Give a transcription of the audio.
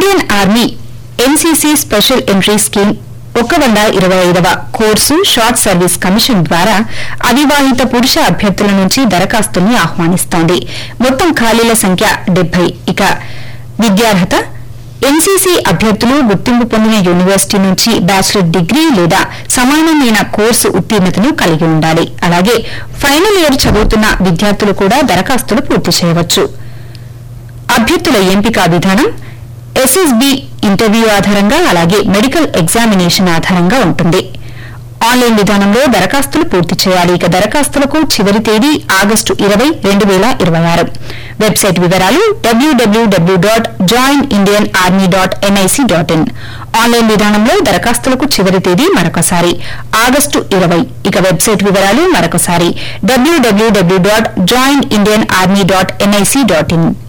Indian army NCC special entry scheme ఒక వంద ఇరవై ఐదవ కోర్సు షార్ట్ సర్వీస్ కమిషన్ ద్వారా అవివాహిత పురుష అభ్యర్థుల నుంచి దరఖాస్తుల్ని ఆహ్వానిస్తోంది మొత్తం ఖాళీల సంఖ్య డెబ్బై ఇక విద్యార్హత ఎన్సీసీ అభ్యర్థులు గుర్తింపు పొందిన యూనివర్సిటీ నుంచి బ్యాచిలర్ డిగ్రీ లేదా సమానమైన కోర్సు ఉత్తీర్ణతను కలిగి ఉండాలి అలాగే ఫైనల్ ఇయర్ చదువుతున్న విద్యార్థులు కూడా దరఖాస్తులు పూర్తి చేయవచ్చు అభ్యర్థుల ఎంపిక విధానం ఎస్ఎస్బి ఇంటర్వ్యూ ఆధారంగా అలాగే మెడికల్ ఎగ్జామినేషన్ ఆధారంగా ఉంటుంది ఆన్లైన్ విధానంలో దరఖాస్తులు పూర్తి చేయాలి ఇక దరఖాస్తులకు చివరి తేదీ ఆగస్టు ఇరవై రెండు వేల ఇరవై ఆరు వెబ్సైట్ వివరాలు డబ్ల్యూడబ్ల్యూడబ్ల్యూ dot join Indian army dot NIC dot in online విధానంలో దరఖాస్తులకు చివరి తేదీ మరొకసారి ఆగస్టు ఇరవై ఇక వెబ్సైట్ వివరాలు మరొకసారి డబ్ల్యూడబ్ల్యూడబ్ల్యూ dot join Indian army dot NIC dot in